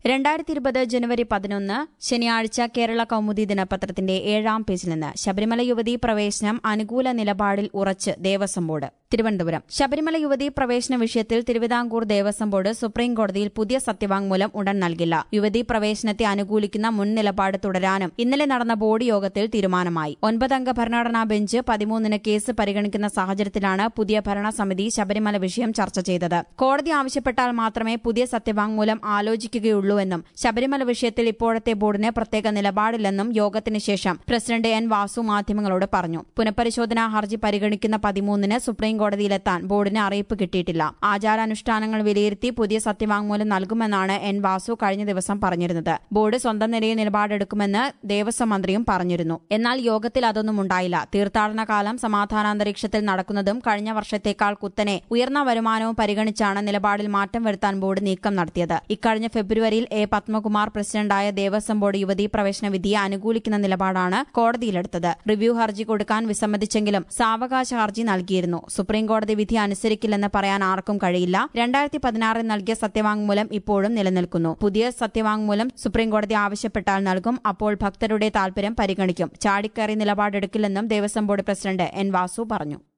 രണ്ടായിരത്തി ഇരുപത് ജനുവരി പതിനൊന്ന് ശനിയാഴ്ച കേരള കൗമുദി ദിനപത്രത്തിന്റെ ഏഴാം പേജിൽ നിന്ന് ശബരിമല യുവതീ പ്രവേശനം അനുകൂല നിലപാടിൽ ഉറച്ച് ദേവസ്വം ബോർഡ് തിരുവനന്തപുരം ശബരിമല യുവതീ പ്രവേശന വിഷയത്തിൽ തിരുവിതാംകൂർ ദേവസ്വം ബോർഡ് സുപ്രീം കോടതിയിൽ പുതിയ സത്യവാങ്മൂലം ഉടൻ നൽകില്ല യുവതീ പ്രവേശനത്തെ അനുകൂലിക്കുന്ന മുൻ നിലപാട് തുടരാനും ഇന്നലെ നടന്ന ബോർഡ് യോഗത്തിൽ തീരുമാനമായി ഒൻപതംഗ ഭരണഘടനാ ബെഞ്ച് പതിമൂന്നിന് കേസ് പരിഗണിക്കുന്ന സാഹചര്യത്തിലാണ് പുതിയ ഭരണസമിതി ശബരിമല വിഷയം ചർച്ച ചെയ്തത് കോടതി ആവശ്യപ്പെട്ടാൽ മാത്രമേ പുതിയ സത്യവാങ്മൂലം ആലോചിക്കുകയുള്ളൂവെന്നും ശബരിമല വിഷയത്തിൽ ഇപ്പോഴത്തെ ബോർഡിന് പ്രത്യേക നിലപാടില്ലെന്നും യോഗത്തിന് ശേഷം പ്രസിഡന്റ് എൻ വാസു മാധ്യമങ്ങളോട് പറഞ്ഞു പുനഃപരിശോധനാ ഹർജി പരിഗണിക്കുന്ന പതിമൂന്നിന് സുപ്രീം കോടതിയിലെത്താൻ ബോർഡിന് അറിയിപ്പ് കിട്ടിയിട്ടില്ല ആചാരാനുഷ്ഠാനങ്ങൾ വിലയിരുത്തി പുതിയ സത്യവാങ്മൂലം നൽകുമെന്നാണ് എൻ വാസു കഴിഞ്ഞ ദിവസം പറഞ്ഞിരുന്നത് ബോർഡ് സ്വന്തം നിലയിൽ നിലപാടെടുക്കുമെന്ന് ദേവസ്വം മന്ത്രിയും പറഞ്ഞിരുന്നു എന്നാൽ യോഗത്തിൽ അതൊന്നും ഉണ്ടായില്ല തീർത്ഥാടന കാലം സമാധാനാന്തരീക്ഷത്തിൽ നടക്കുന്നതും കഴിഞ്ഞ വർഷത്തേക്കാൾ കുത്തനെ ഉയർന്ന വരുമാനവും പരിഗണിച്ചാണ് നിലപാടിൽ മാറ്റം വരുത്താൻ ബോർഡ് നീക്കം നടത്തിയത് ഇക്കഴിഞ്ഞ ഫെബ്രുവരിയിൽ എ പത്മകുമാർ പ്രസിഡന്റായ ദേവസ്വം ബോർഡ് യുവതീ പ്രവേശന വിധിയെ അനുകൂലിക്കുന്ന നിലപാടാണ് കോടതിയിലെടുത്തത് റിവ്യൂ ഹർജി കൊടുക്കാൻ വിസമ്മതിച്ചെങ്കിലും സാവകാശ ഹർജി നൽകിയിരുന്നു സുപ്രീം കോടതി വിധി അനുസരിക്കില്ലെന്ന് പറയാൻ ആർക്കും കഴിയില്ല രണ്ടായിരത്തി പതിനാറിൽ നൽകിയ സത്യവാങ്മൂലം ഇപ്പോഴും നിലനിൽക്കുന്നു പുതിയ സത്യവാങ്മൂലം സുപ്രീം കോടതി ആവശ്യപ്പെട്ടാൽ നൽകും അപ്പോൾ ഭക്തരുടെ താൽപര്യം പരിഗണിക്കും ചാടിക്കയറി നിലപാടെടുക്കില്ലെന്നും Devaswom board president N Vasu പറഞ്ഞു